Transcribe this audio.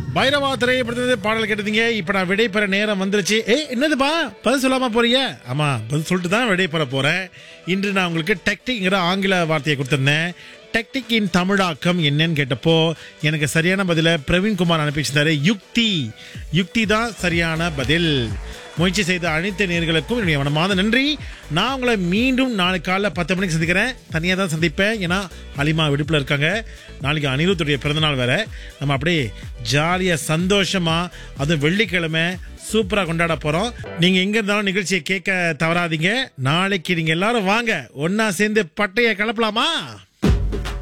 பைரவா திரையப்படுத்தது பாடல் கேட்டதீங்க இப்ப நான் விடை பெற நேரம் வந்துருச்சு ஏ என்னதுப்பா பதில் சொல்லாம போறீங்க ஆமா பதில் சொல்லிட்டு தான் விடை பெற போறேன் இன்று நான் உங்களுக்கு டெக்டிக்ங்கிற ஆங்கில வார்த்தையை கொடுத்திருந்தேன் டெக்டிக்கின் தமிழாக்கம் என்னன்னு கேட்டப்போ எனக்கு சரியான பதில பிரவீன்குமார் அனுப்பிச்சிருந்தாரு யுக்தி யுக்தி தான் சரியான பதில் முயற்சி செய்த அனைத்து நேர்களுக்கும் என்னுடைய மனமார்ந்த நன்றி நான் உங்களை மீண்டும் நாளைக்கு காலைல பத்து மணிக்கு சந்திக்கிறேன் தனியாக தான் சந்திப்பேன் ஏன்னா அலிமா விடுப்பில் இருக்காங்க நாளைக்கு அனிருத்துடைய பிறந்தநாள் வேற நம்ம அப்படியே ஜாலியாக சந்தோஷமாக அதுவும் வெள்ளிக்கிழமை சூப்பராக கொண்டாட போகிறோம் நீங்கள் எங்கே இருந்தாலும் நிகழ்ச்சியை கேட்க தவறாதீங்க நாளைக்கு நீங்கள் எல்லாரும் வாங்க ஒன்றா சேர்ந்து பட்டையை கிளப்பலாமா